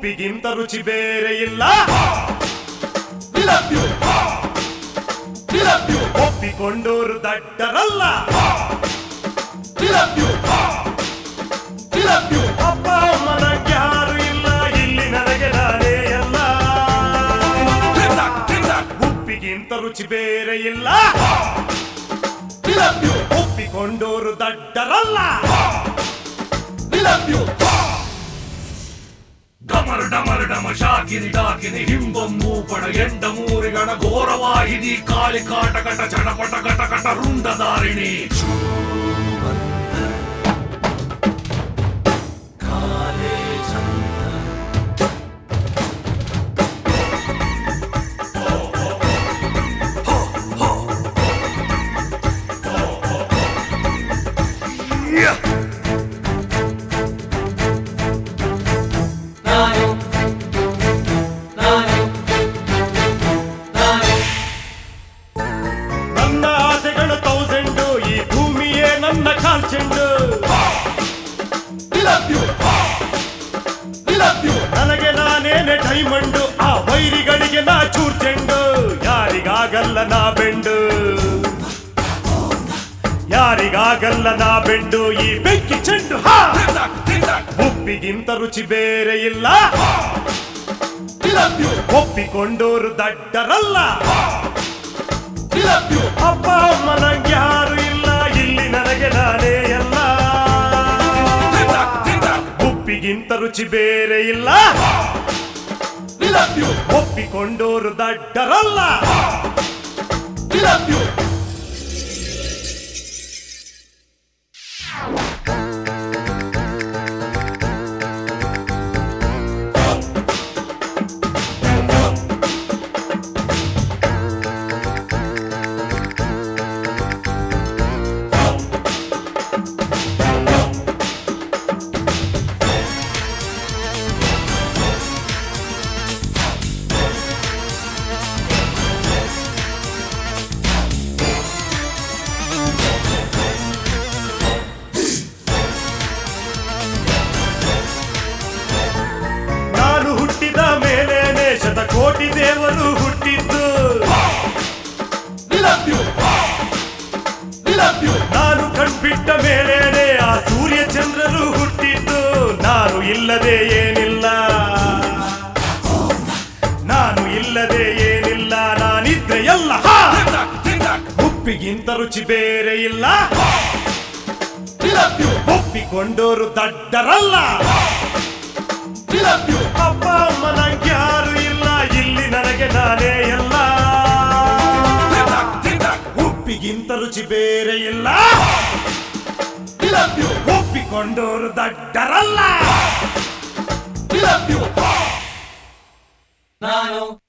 ಉಪ್ಪಿಗಿಂತ ರುಚಿ ಬೇರೆ ಇಲ್ಲ We love you. We love you. ಒಪ್ಪಿಕೊಂಡೋರು ದಡ್ಡರಲ್ಲ We love you. We love you. ಅಪ್ಪ ಅಮ್ಮನ ಯಾರು ಇಲ್ಲ ಇಲ್ಲಿ ನನಗೆ ನಾನೇ ಎಲ್ಲ ಉಪ್ಪಿಗಿಂತ ರುಚಿ ಬೇರೆ ಇಲ್ಲ We love you. ಒಪ್ಪಿಕೊಂಡೋರು ದಡ್ಡರಲ್ಲ We love you. ಡಮರು ಡಮರು ಡಮ ಶಾಕಿನಿ ಡಾಕಿನಿ ಹಿಂಬಂ ಮೂಪಡ ಎಂಡ ಮೂರಿಗಣ ಘೋರವಾಹಿನಿ ಕಾಳಿ ಕಾಟ ಕಟ ಚಟಪಟ ಕಟ ಕಟ ರುಂಡದಾರಿಣಿ ನಾನು ನಾನು ನಾನು ನನ್ನ ಆಸೆಗಳು ತೌಸಂಡು ಈ ಭೂಮಿಯೇ ನನ್ನ ಕಾಲ್ಚೆಂಡು We love you. We love you. ನನಗೆ ನಾನೇನೆ ಡೈಮಂಡು ಆ ವೈರಿಗಳಿಗೆ ನಾ ಚೂರ್ ಚೆಂಡು ಯಾರಿಗಾಗಲ್ಲ ನಾ ಬೆಂಡು ಯಾರಿಗಾಗಲ್ಲ ನಾ ಬೆಂಡು ಈ ಬೆಂಕಿ ಚೆಂಡು ಹಾ ಉಪ್ಪಿಗಿಂತ ರುಚಿ ಬೇರೆ ಇಲ್ಲ We love you. ಒಪ್ಪಿಕೊಂಡೋರು ದಡ್ಡರಲ್ಲ We love you. ಅಪ್ಪ ಅಮ್ಮನ ಯಾರು ಇಲ್ಲ ಇಲ್ಲಿ ನನಗೆ ನಾನೇ ಎಲ್ಲ ಉಪ್ಪಿಗಿಂತ ರುಚಿ ಬೇರೆ ಇಲ್ಲ We love you. ಒಪ್ಪಿಕೊಂಡೋರು ದಡ್ಡರಲ್ಲ We love you. ನಾನು ಹುಟ್ಟಿದ ಮೇಲೇನೆ ಶತಕೋಟಿ ದೇವರು ಹುಟ್ಟಿದ್ದು We love you. We love you. ನಾನು ಕಣ್ಬಿಟ್ಟ ಮೇಲೇನೆ ಆ ಸೂರ್ಯ ಚಂದ್ರರು ಹುಟ್ಟಿದ್ದು ನಾನು ಇಲ್ಲದೆ ಏನಿಲ್ಲ ನಾನು ಇಲ್ಲದೆ ಏನಿಲ್ಲ ನಾನಿದ್ರೆ ಎಲ್ಲ ಹಾ! ಉಪ್ಪಿಗಿಂತ ರುಚಿ ಬೇರೆ ಇಲ್ಲ We love you. ಒಪ್ಪಿಕೊಂಡೋರು ದಡ್ಡರಲ್ಲ We love you. ಅಪ್ಪ ಅಮ್ಮನ ಯಾರು ಇಲ್ಲ ಇಲ್ಲಿ ನನಗೆ ನಾನೇ ಎಲ್ಲ ಉಪ್ಪಿಗಿಂತ ರುಚಿ ಬೇರೆ ಇಲ್ಲ We love you. ಒಪ್ಪಿಕೊಂಡೋರು ದಡ್ಡರಲ್ಲ We love you. ನಾನು